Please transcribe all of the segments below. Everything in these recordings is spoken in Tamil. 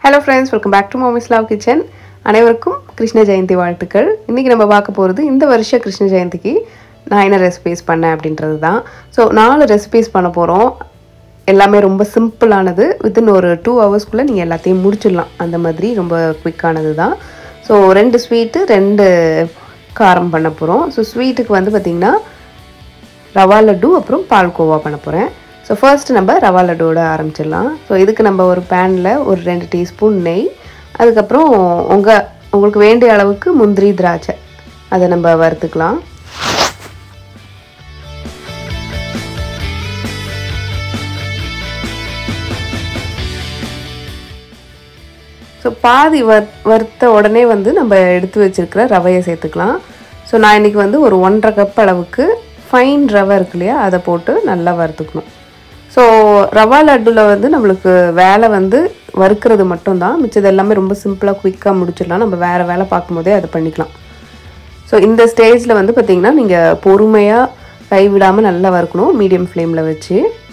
hello friends welcome back to mommy's love kitchen அனைவருக்கும் கிருஷ்ண ஜெயந்தி வாழ்த்துக்கள் இன்றைக்கி நம்ம பார்க்க போகிறது இந்த வருஷ கிருஷ்ண ஜெயந்திக்கு நான் என்ன ரெசிபீஸ் பண்ணேன் அப்படின்றது தான் ஸோ நாலு ரெசிபீஸ் பண்ண போகிறோம் எல்லாமே ரொம்ப சிம்பிளானது வித்தின் ஒரு டூ ஹவர்ஸ்க்குள்ளே நீங்கள் எல்லாத்தையும் முடிச்சிடலாம் அந்த மாதிரி ரொம்ப குயிக்கானது தான் ஸோ ரெண்டு ஸ்வீட்டு ரெண்டு காரம் பண்ண போகிறோம் ஸோ ஸ்வீட்டுக்கு வந்து பார்த்திங்கன்னா ரவா லட்டு அப்புறம் பால்கோவா பண்ண போகிறேன் ஸோ ஃபர்ஸ்ட் நம்ம ரவா லட்டோட ஆரம்பிச்சிடலாம் ஸோ இதுக்கு நம்ம ஒரு பேனில் ஒரு ரெண்டு டீஸ்பூன் நெய் அதுக்கப்புறம் உங்கள் உங்களுக்கு வேண்டிய அளவுக்கு முந்திரி திராட்சை அதை நம்ம வறுத்துக்கலாம் ஸோ பாதி வர் வறுத்த உடனே வந்து நம்ம எடுத்து வச்சிருக்கிற ரவையை சேர்த்துக்கலாம் ஸோ நான் இன்றைக்கி வந்து ஒரு ஒன்றரை கப் அளவுக்கு ஃபைன் ரவை இருக்கு இல்லையா அதை போட்டு நல்லா வறுத்துக்கணும் ஸோ ரவா லட்டுவில் வந்து நம்மளுக்கு வேலை வந்து வறுக்கிறது மட்டும்தான் மிச்சது எல்லாமே ரொம்ப சிம்பிளாக குயிக்காக முடிச்சிடலாம் நம்ம வேறு வேலை பார்க்கும்போதே அதை பண்ணிக்கலாம் ஸோ இந்த ஸ்டேஜில் வந்து பார்த்திங்கன்னா நீங்கள் பொறுமையாக கைவிடாமல் நல்லா வறுக்கணும் மீடியம் ஃப்ளேமில் வச்சு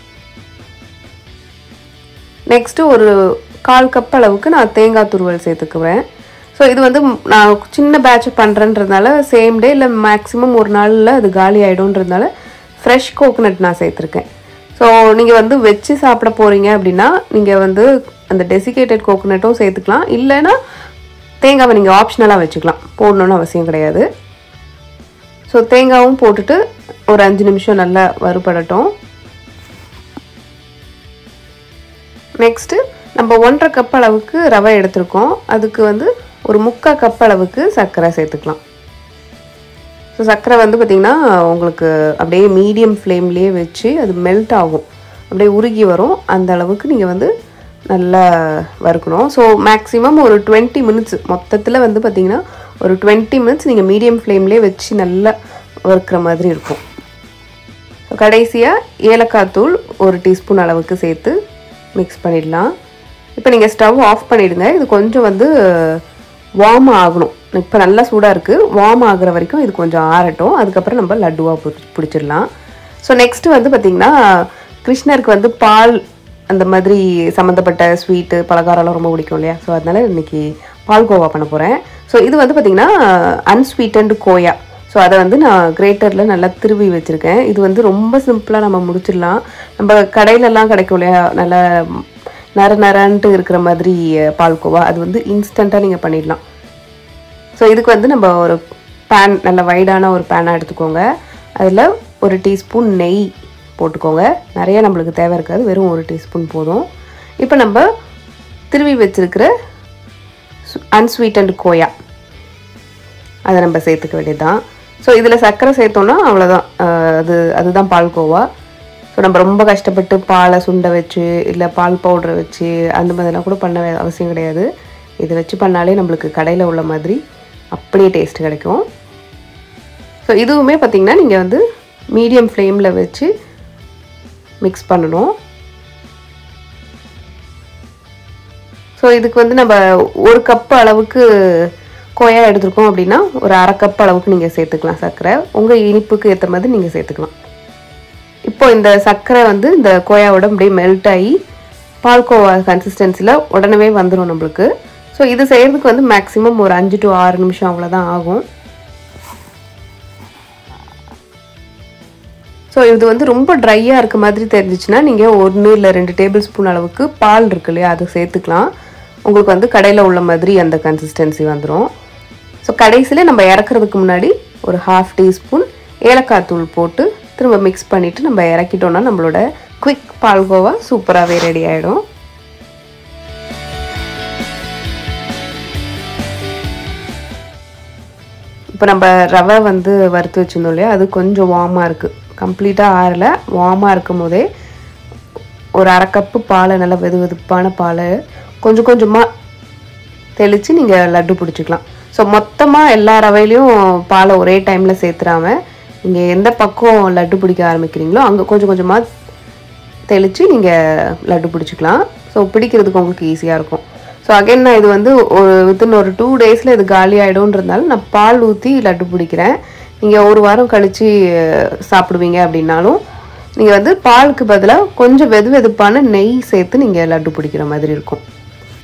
நெக்ஸ்ட்டு ஒரு கால் கப் அளவுக்கு நான் தேங்காய் துருவல் சேர்த்துக்குவேன் ஸோ இது வந்து நான் சின்ன பேட்ச் பண்ணுறேன்றதுனால சேம் டே இல்லை மேக்ஸிமம் ஒரு நாளில் அது காலி ஆகிடும்ன்றதுனால ஃப்ரெஷ் கோகோனட் நான் சேர்த்துருக்கேன் ஸோ நீங்கள் வந்து வச்சு சாப்பிட போகிறீங்க அப்படின்னா நீங்கள் வந்து அந்த டெசிகேட்டட் கோகோனட்டும் சேர்த்துக்கலாம் இல்லைன்னா தேங்காவை நீங்கள் ஆப்ஷனலாக வச்சுக்கலாம் போடணுன்னு அவசியம் கிடையாது ஸோ தேங்காவும் போட்டுட்டு ஒரு அஞ்சு நிமிஷம் நல்லா வறுபடட்டும் நெக்ஸ்ட்டு நம்ம ஒன்றரை கப் அளவுக்கு ரவை எடுத்திருக்கோம் அதுக்கு வந்து ஒரு முக்கால் கப் அளவுக்கு சர்க்கரை சேர்த்துக்கலாம் ஸோ சர்க்கரை வந்து பார்த்திங்கன்னா உங்களுக்கு அப்படியே மீடியம் ஃப்ளேம்லேயே வச்சு அது மெல்ட் ஆகும் அப்படியே உருகி வரும் அந்த அளவுக்கு நீங்கள் வந்து நல்லா வறுக்கணும் ஸோ மேக்ஸிமம் ஒரு டுவெண்ட்டி மினிட்ஸ் மொத்தத்தில் வந்து பார்த்திங்கன்னா ஒரு டுவெண்ட்டி மினிட்ஸ் நீங்கள் மீடியம் ஃப்ளேம்லேயே வச்சு நல்லா வறுக்கிற மாதிரி இருக்கும் ஸோ கடைசியாக ஏலக்காய் தூள் ஒரு டீஸ்பூன் அளவுக்கு சேர்த்து மிக்ஸ் பண்ணிடலாம் இப்போ நீங்கள் ஸ்டவ் ஆஃப் பண்ணிவிடுங்க இது கொஞ்சம் வந்து வார்ம் ஆகணும் இப்போ நல்லா சூடாக இருக்குது வார்ம் ஆகுற வரைக்கும் இது கொஞ்சம் ஆறட்டும் அதுக்கப்புறம் நம்ம லட்டுவாக பிடி பிடிச்சிடலாம் ஸோ நெக்ஸ்ட்டு வந்து பார்த்திங்கன்னா கிருஷ்ணருக்கு வந்து பால் அந்த மாதிரி சம்மந்தப்பட்ட ஸ்வீட்டு பலகாரம்லாம் ரொம்ப பிடிக்கும் இல்லையா ஸோ அதனால் இன்றைக்கி பால்கோவா பண்ண போகிறேன் ஸோ இது வந்து பார்த்திங்கன்னா அன்ஸ்வீட்டன்டு கோயா ஸோ அதை வந்து நான் கிரேட்டரில் நல்லா திருவி வச்சுருக்கேன் இது வந்து ரொம்ப சிம்பிளாக நம்ம முடிச்சிடலாம் நம்ம கடையிலலாம் கிடைக்கும் இல்லையா நல்லா நர நரன்ட்டு இருக்கிற மாதிரி பால்கோவா அது வந்து இன்ஸ்டண்ட்டாக நீங்கள் பண்ணிடலாம் ஸோ இதுக்கு வந்து நம்ம ஒரு பேன் நல்ல வைடான ஒரு பேனாக எடுத்துக்கோங்க அதில் ஒரு டீஸ்பூன் நெய் போட்டுக்கோங்க நிறைய நம்மளுக்கு தேவை இருக்காது வெறும் ஒரு டீஸ்பூன் போதும் இப்போ நம்ம திருவி வச்சுருக்கிற அன்ஸ்வீட்டன்டு கோயா அதை நம்ம சேர்த்துக்க வேண்டியதுதான் ஸோ இதில் சர்க்கரை சேர்த்தோன்னா அவ்வளோதான் அது அதுதான் பால்கோவா ஸோ நம்ம ரொம்ப கஷ்டப்பட்டு பாலை சுண்டை வச்சு இல்லை பால் பவுடரை வச்சு அந்த மாதிரிலாம் கூட பண்ண அவசியம் கிடையாது இதை வச்சு பண்ணாலே நம்மளுக்கு கடையில் உள்ள மாதிரி அப்படியே டேஸ்ட் கிடைக்கும் ஸோ இதுவுமே பார்த்திங்கன்னா நீங்கள் வந்து மீடியம் ஃப்ளேமில் வச்சு மிக்ஸ் பண்ணணும் ஸோ இதுக்கு வந்து நம்ம ஒரு கப் அளவுக்கு கோயா எடுத்துருக்கோம் அப்படின்னா ஒரு அரை கப் அளவுக்கு நீங்கள் சேர்த்துக்கலாம் சர்க்கரை உங்கள் இனிப்புக்கு ஏற்ற மாதிரி நீங்கள் சேர்த்துக்கலாம் இப்போ இந்த சர்க்கரை வந்து இந்த கோயாவோட அப்படியே மெல்ட் ஆகி பால்கோவா கன்சிஸ்டன்சியில் உடனே வந்துடும் நம்மளுக்கு ஸோ இது செய்கிறதுக்கு வந்து மேக்ஸிமம் ஒரு அஞ்சு டு ஆறு நிமிஷம் அவ்வளோதான் ஆகும் ஸோ இது வந்து ரொம்ப ட்ரையாக இருக்க மாதிரி தெரிஞ்சிச்சுன்னா நீங்கள் ஒன்று இல்லை ரெண்டு டேபிள் ஸ்பூன் அளவுக்கு பால் இருக்கு இல்லையா அதை சேர்த்துக்கலாம் உங்களுக்கு வந்து கடையில் உள்ள மாதிரி அந்த கன்சிஸ்டன்சி வந்துடும் ஸோ கடைசியில் நம்ம இறக்குறதுக்கு முன்னாடி ஒரு ஹாஃப் டீஸ்பூன் ஏலக்காய் தூள் போட்டு திரும்ப மிக்ஸ் பண்ணிவிட்டு நம்ம இறக்கிட்டோன்னா நம்மளோட குவிக் பால்கோவா சூப்பராகவே ரெடி ஆகிடும் இப்போ நம்ம ரவை வந்து வறுத்து வச்சுருந்தோம் இல்லையா அது கொஞ்சம் வார்மாக இருக்குது கம்ப்ளீட்டாக ஆறலை வார்மாக இருக்கும் போதே ஒரு அரை கப்பு பாலை நல்லா வெது வெதுப்பான பாலை கொஞ்சம் கொஞ்சமாக தெளித்து நீங்கள் லட்டு பிடிச்சிக்கலாம் ஸோ மொத்தமாக எல்லா ரவையிலையும் பாலை ஒரே டைமில் சேர்த்துறாம நீங்கள் எந்த பக்கம் லட்டு பிடிக்க ஆரம்பிக்கிறீங்களோ அங்கே கொஞ்சம் கொஞ்சமாக தெளித்து நீங்கள் லட்டு பிடிச்சிக்கலாம் ஸோ பிடிக்கிறதுக்கு உங்களுக்கு ஈஸியாக இருக்கும் ஸோ அகைன் நான் இது வந்து ஒரு வித்தின் ஒரு டூ டேஸில் இது காலி ஆகிடும்ன்றதுனால நான் பால் ஊற்றி லட்டு பிடிக்கிறேன் நீங்கள் ஒரு வாரம் கழித்து சாப்பிடுவீங்க அப்படின்னாலும் நீங்கள் வந்து பாலுக்கு பதிலாக கொஞ்சம் வெது வெதுப்பான நெய் சேர்த்து நீங்கள் லட்டு பிடிக்கிற மாதிரி இருக்கும்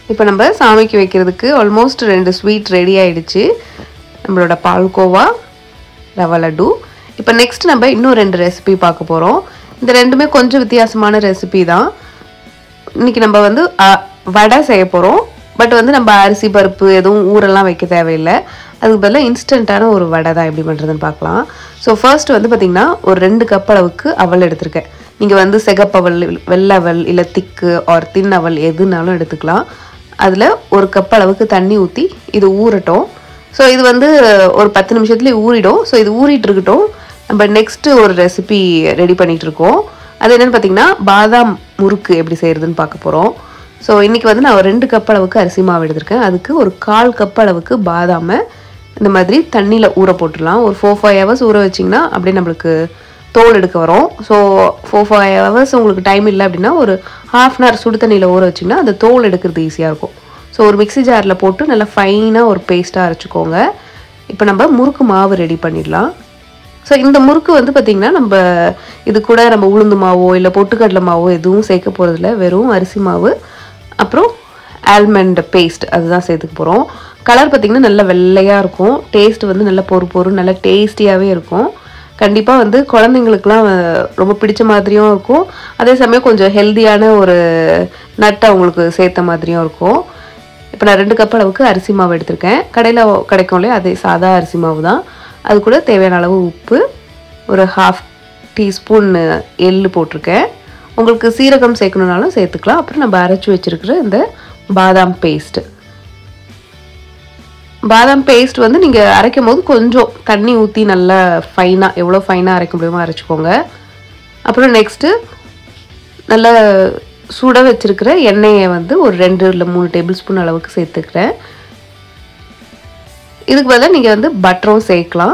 இப்போ நம்ம சாமிக்கு வைக்கிறதுக்கு ஆல்மோஸ்ட் ரெண்டு ஸ்வீட் ரெடி ஆயிடுச்சு நம்மளோட பால்கோவா ரவா லட்டு இப்போ நெக்ஸ்ட் நம்ம இன்னும் ரெண்டு ரெசிபி பார்க்க போகிறோம் இந்த ரெண்டுமே கொஞ்சம் வித்தியாசமான ரெசிபி தான் இன்னைக்கு நம்ம வந்து அ, வடை செய்ய போகிறோம் பட் வந்து நம்ம அரிசி பருப்பு எதுவும் ஊரெல்லாம் வைக்க தேவையில்லை அதுக்கு பதிலாக இன்ஸ்டண்ட்டான ஒரு வடை தான் எப்படி பண்ணுறதுன்னு பார்க்கலாம் ஸோ ஃபர்ஸ்ட் வந்து பார்த்திங்கன்னா ஒரு ரெண்டு கப் அளவுக்கு அவல் எடுத்திருக்கேன் நீங்கள் வந்து செகப்பவல் வெள்ளவல் இல்லை திக்கு ஆர் தின்னவல் எதுனாலும் எடுத்துக்கலாம் அதில் ஒரு கப் அளவுக்கு தண்ணி ஊற்றி இது ஊறட்டும் ஸோ இது வந்து ஒரு பத்து நிமிஷத்துலேயே ஊறிடும் ஸோ இது ஊறிட்டு இருக்கட்டும் நம்ம நெக்ஸ்ட்டு ஒரு ரெசிபி ரெடி பண்ணிகிட்டு இருக்கோம் அது என்னென்னு பார்த்தீங்கன்னா பாதாம் முறுக்கு எப்படி செய்கிறதுன்னு பார்க்க போகிறோம் ஸோ இன்றைக்கி வந்து நான் ஒரு ரெண்டு கப் அளவுக்கு அரிசி மாவு எடுத்திருக்கேன் அதுக்கு ஒரு கால் கப் அளவுக்கு பாதாமை இந்த மாதிரி தண்ணியில் ஊற போட்டுடலாம் ஒரு ஃபோர் ஃபைவ் ஹவர்ஸ் ஊற வச்சிங்கன்னா அப்படியே நம்மளுக்கு தோல் எடுக்க வரும் ஸோ ஃபோர் ஃபைவ் ஹவர்ஸ் உங்களுக்கு டைம் இல்லை அப்படின்னா ஒரு ஹாஃப் அன் ஹவர் சுடு தண்ணியில் ஊற வச்சிங்கன்னா அந்த தோல் எடுக்கிறது ஈஸியாக இருக்கும் ஸோ ஒரு மிக்ஸி ஜாரில் போட்டு நல்லா ஃபைனாக ஒரு பேஸ்ட்டாக அரைச்சிக்கோங்க இப்போ நம்ம முறுக்கு மாவு ரெடி பண்ணிடலாம் ஸோ இந்த முறுக்கு வந்து பார்த்திங்கன்னா நம்ம இது கூட நம்ம உளுந்து மாவோ இல்லை பொட்டுக்கடலை மாவோ எதுவும் சேர்க்க போகிறதில்ல வெறும் அரிசி மாவு அப்புறம் ஆல்மண்ட் பேஸ்ட் அதுதான் சேர்த்துக்க போகிறோம் கலர் பார்த்திங்கன்னா நல்ல வெள்ளையாக இருக்கும் டேஸ்ட் வந்து நல்ல பொறு பொறு நல்ல டேஸ்டியாகவே இருக்கும் கண்டிப்பாக வந்து குழந்தைங்களுக்குலாம் அஹ், ரொம்ப பிடிச்ச மாதிரியும் இருக்கும் அதே சமயம் கொஞ்சம் ஹெல்தியான ஒரு நட்டை அவங்களுக்கு சேர்த்த மாதிரியும் இருக்கும் இப்போ நான் ரெண்டு கப் அளவுக்கு அரிசி மாவு எடுத்திருக்கேன் கடையில் கிடைக்கும் இல்லையா அதே சாதா அரிசி மாவு தான் அது கூட தேவையான அளவு உப்பு ஒரு ஹாஃப் டீஸ்பூன் எள்ளு போட்டிருக்கேன் உங்களுக்கு சீரகம் சேர்க்கணுன்னாலும் சேர்த்துக்கலாம் அப்புறம் நம்ம அரைச்சி வச்சிருக்கிற இந்த பாதாம் பேஸ்ட்டு பாதாம் பேஸ்ட் வந்து நீங்கள் அரைக்கும் போது கொஞ்சம் தண்ணி ஊற்றி நல்லா ஃபைனாக எவ்வளோ ஃபைனாக அரைக்க முடியுமோ அரைச்சிக்கோங்க அப்புறம் நெக்ஸ்ட்டு நல்லா சுட வச்சிருக்கிற எண்ணெயை வந்து ஒரு ரெண்டு இல்லை மூணு டேபிள் ஸ்பூன் அளவுக்கு சேர்த்துக்கிறேன் இதுக்கு பதிலாக நீங்கள் வந்து பட்டரும் சேர்க்கலாம்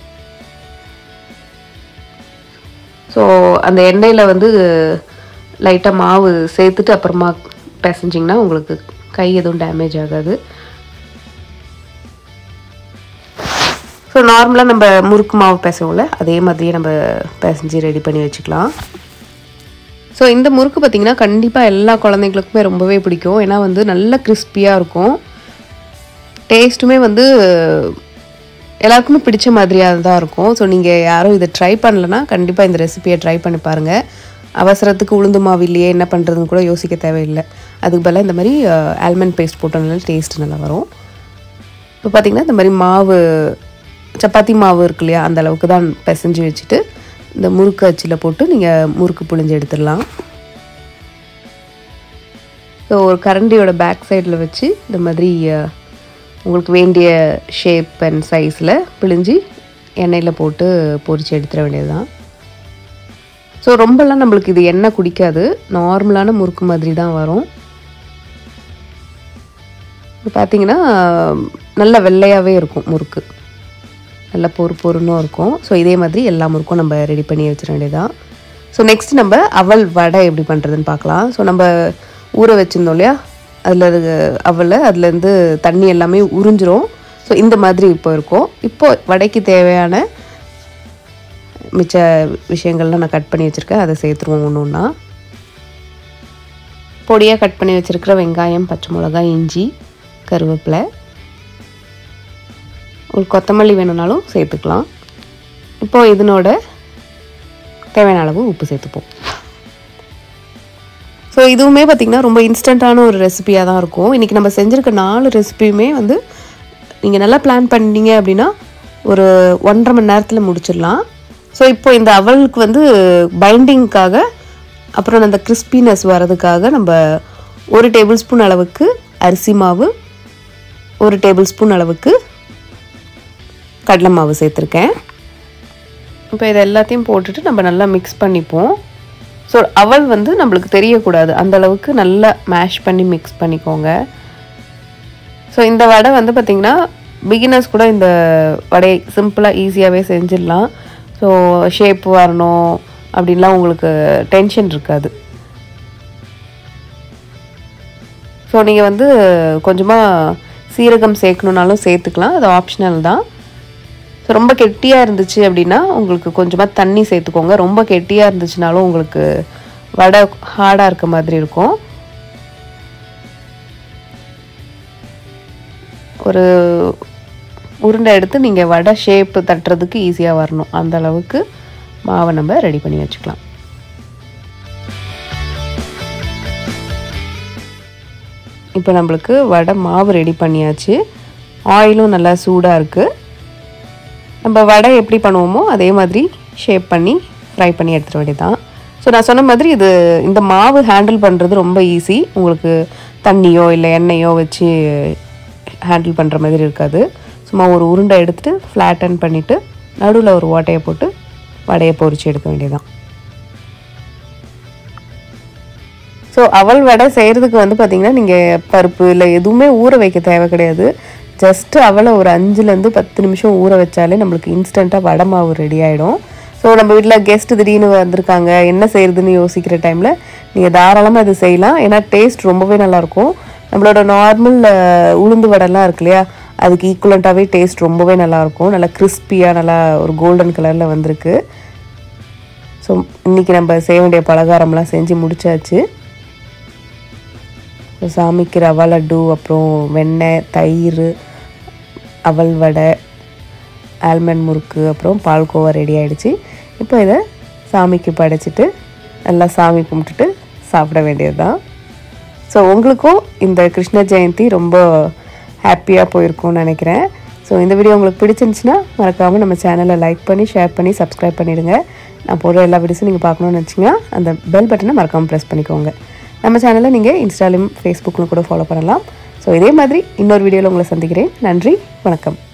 ஸோ அந்த எண்ணெயில் வந்து லைட்டாக மாவு சேர்த்துட்டு அப்புறமா பிசைஞ்சிங்கன்னா உங்களுக்கு கை எதுவும் டேமேஜ் ஆகாது ஸோ நார்மலாக நம்ம முறுக்கு மாவு பிசைவோம்ல அதே மாதிரியே நம்ம பிசைஞ்சு ரெடி பண்ணி வச்சுக்கலாம் ஸோ இந்த முறுக்கு பார்த்திங்கன்னா கண்டிப்பாக எல்லா குழந்தைங்களுக்குமே ரொம்பவே பிடிக்கும் ஏன்னா வந்து நல்ல கிறிஸ்பியாக இருக்கும் டேஸ்ட்டுமே வந்து எல்லாருக்குமே பிடிச்ச மாதிரியாக தான் இருக்கும் ஸோ நீங்கள் யாரும் இதை ட்ரை பண்ணலன்னா கண்டிப்பாக இந்த ரெசிபியை ட்ரை பண்ணி பாருங்கள் அவசரத்துக்கு உளுந்து மாவு இல்லையே என்ன பண்ணுறதுன்னு கூட யோசிக்க தேவையில்லை அதுக்கு பதிலாக இந்த மாதிரி ஆல்மண்ட் பேஸ்ட் போட்டனால டேஸ்ட் நல்லா வரும் இப்போ பார்த்தீங்கன்னா இந்த மாதிரி மாவு சப்பாத்தி மாவு இருக்கு இல்லையா அந்த அளவுக்கு தான் பிசைஞ்சு வச்சுட்டு இந்த முறுக்கு அச்சில் போட்டு நீங்கள் முறுக்கு புழிஞ்சு எடுத்துடலாம் ஸோ ஒரு கரண்டியோட பேக் சைடில் வச்சு இந்த மாதிரி அஹ், உங்களுக்கு வேண்டிய ஷேப் அண்ட் சைஸில் பிழிஞ்சு எண்ணெயில் போட்டு பொரிச்சு எடுத்துட வேண்டியது தான் ஸோ ரொம்பலாம் நம்மளுக்கு இது எண்ணெய் குடிக்காது நார்மலான முறுக்கு மாதிரி தான் வரும் இது பார்த்தீங்கன்னா நல்ல வெள்ளையாகவே இருக்கும் முறுக்கு நல்ல பொறு பொறுன்னும் இருக்கும் ஸோ இதே மாதிரி எல்லா முறுக்கும் நம்ம ரெடி பண்ணி வச்சிட வேண்டியதான் ஸோ நெக்ஸ்ட் நம்ம அவல் வடை எப்படி பண்ணுறதுன்னு பார்க்கலாம் ஸோ நம்ம ஊற வச்சுருந்தோம் இல்லையா அதில் அவலில் அதுலேருந்து தண்ணி எல்லாமே உறிஞ்சிரும் ஸோ இந்த மாதிரி இப்போ இருக்கும் இப்போ வடைக்கு தேவையான மிச்ச விஷயங்கள்லாம் நான் கட் பண்ணி வச்சுருக்கேன் அதை சேர்த்துருவோம் ஒன்று ஒன்றா பொடியாக கட் பண்ணி வச்சுருக்கிற வெங்காயம் பச்சை மிளகாய் இஞ்சி கருவேப்பிலை உங்களுக்கு கொத்தமல்லி வேணும்னாலும் சேர்த்துக்கலாம் இப்போ இதனோட தேவையான அளவு உப்பு சேர்த்துப்போம் ஸோ இதுவுமே பார்த்திங்கன்னா ரொம்ப இன்ஸ்டண்ட்டான ஒரு ரெசிபியாக தான் இருக்கும் இன்றைக்கி நம்ம செஞ்சுருக்க நாலு ரெசிபியுமே வந்து நீங்கள் நல்லா பிளான் பண்ணீங்க அப்படின்னா ஒரு ஒன்றரை மணி நேரத்தில் முடிச்சிடலாம் ஸோ இப்போ இந்த அவலுக்கு வந்து பைண்டிங்க்காக அப்புறம் அந்த கிறிஸ்பினஸ் வர்றதுக்காக நம்ம ஒரு டேபிள் ஸ்பூன் அளவுக்கு அரிசி மாவு ஒரு டேபிள் ஸ்பூன் அளவுக்கு கடலை மாவு சேர்த்துருக்கேன் இப்போ இது எல்லாத்தையும் போட்டுட்டு நம்ம நல்லா மிக்ஸ் பண்ணிப்போம் ஸோ அவல் வந்து நம்மளுக்கு தெரியக்கூடாது அந்த அளவுக்கு நல்லா மேஷ் பண்ணி மிக்ஸ் பண்ணிக்கோங்க ஸோ இந்த வடை வந்து பார்த்திங்கன்னா பிகினர்ஸ் கூட இந்த வடையை சிம்பிளாக ஈஸியாகவே செஞ்சிடலாம் ஸோ ஷேப் வரணும் அப்படின்லாம் உங்களுக்கு டென்ஷன் இருக்காது ஸோ நீங்கள் வந்து கொஞ்சமாக சீரகம் சேர்க்கணுன்னாலும் சேர்த்துக்கலாம் அது ஆப்ஷனல் தான் ஸோ ரொம்ப கெட்டியாக இருந்துச்சு அப்படின்னா உங்களுக்கு கொஞ்சமாக தண்ணி சேர்த்துக்கோங்க ரொம்ப கெட்டியாக இருந்துச்சுனாலும் உங்களுக்கு வடை ஹார்டாக இருக்க மாதிரி இருக்கும் ஒரு உருண்டை எடுத்து நீங்கள் வடை ஷேப்பு தட்டுறதுக்கு ஈஸியாக வரணும் அந்த அளவுக்கு மாவை நம்ம ரெடி பண்ணி வச்சுக்கலாம் இப்போ நம்மளுக்கு வடை மாவு ரெடி பண்ணியாச்சு ஆயிலும் நல்லா சூடாக இருக்குது நம்ம வடை எப்படி பண்ணுவோமோ அதே மாதிரி ஷேப் பண்ணி ஃப்ரை பண்ணி எடுத்துட வேண்டியதான் ஸோ நான் சொன்ன மாதிரி இது இந்த மாவு ஹேண்டில் பண்ணுறது ரொம்ப ஈஸி உங்களுக்கு தண்ணியோ இல்லை எண்ணெயோ வச்சு ஹேண்டில் பண்ணுற மாதிரி இருக்காது சும்மா ஒரு உருண்டை எடுத்துட்டு ஃப்ளாட்டன் பண்ணிவிட்டு நடுவில் ஒரு ஓட்டையை போட்டு வடையை பொரிச்சு எடுக்க வேண்டியதான் ஸோ அவல் வடை செய்கிறதுக்கு வந்து பார்த்திங்கன்னா நீங்கள் பருப்பு இல்லை எதுவுமே ஊற வைக்க தேவை கிடையாது ஜஸ்ட்டு அவலை ஒரு அஞ்சுலேருந்து பத்து நிமிஷம் ஊற வச்சாலே நம்மளுக்கு இன்ஸ்டண்ட்டாக வடை மாவு ரெடி ஆகிடும் ஸோ நம்ம வீட்டில் கெஸ்ட் திடீர்னு வந்திருக்காங்க என்ன செய்கிறதுன்னு யோசிக்கிற டைமில் நீங்கள் தாராளமாக இது செய்யலாம் ஏன்னா டேஸ்ட் ரொம்பவே நல்லாயிருக்கும் நம்மளோட நார்மல் உளுந்து வடைலாம் இருக்கு இல்லையா அதுக்கு ஈக்குவலண்ட்டாகவே டேஸ்ட் ரொம்பவே நல்லாயிருக்கும் நல்லா கிறிஸ்பியாக நல்லா ஒரு கோல்டன் கலரில் வந்திருக்கு ஸோ இன்றைக்கி நம்ம செய்ய வேண்டிய பலகாரம்லாம் செஞ்சு முடிச்சாச்சு ஸோ சாமிக்கு ரவா லட்டு அப்புறம் வெண்ணெய் தயிர் அவல் வடை ஆல்மண்ட் முறுக்கு அப்புறம் பால்கோவா ரெடி ஆயிடுச்சு இப்போ இதை சாமிக்கு படைச்சிட்டு நல்லா சாமி கும்பிட்டுட்டு சாப்பிட வேண்டியது தான் ஸோ உங்களுக்கும் இந்த கிருஷ்ண ஜெயந்தி ரொம்ப ஹாப்பியாக போயிருக்கும்னு நினைக்கிறேன் ஸோ இந்த வீடியோ உங்களுக்கு பிடிச்சிருந்துச்சுன்னா மறக்காமல் நம்ம சேனலை லைக் பண்ணி ஷேர் பண்ணி சப்ஸ்கிரைப் பண்ணிடுங்க நான் போடுற எல்லா வீடியோஸும் நீங்கள் பார்க்கணும்னு நினச்சிங்கன்னா அந்த பெல் பட்டனை மறக்காமல் ப்ரெஸ் பண்ணிக்கோங்க நம்ம சேனலை நீங்கள் இன்ஸ்டாலையும் ஃபேஸ்புக்கில் கூட ஃபாலோ பண்ணலாம் ஸோ இதே மாதிரி இன்னொரு வீடியோவில் உங்களை சந்திக்கிறேன் நன்றி வணக்கம்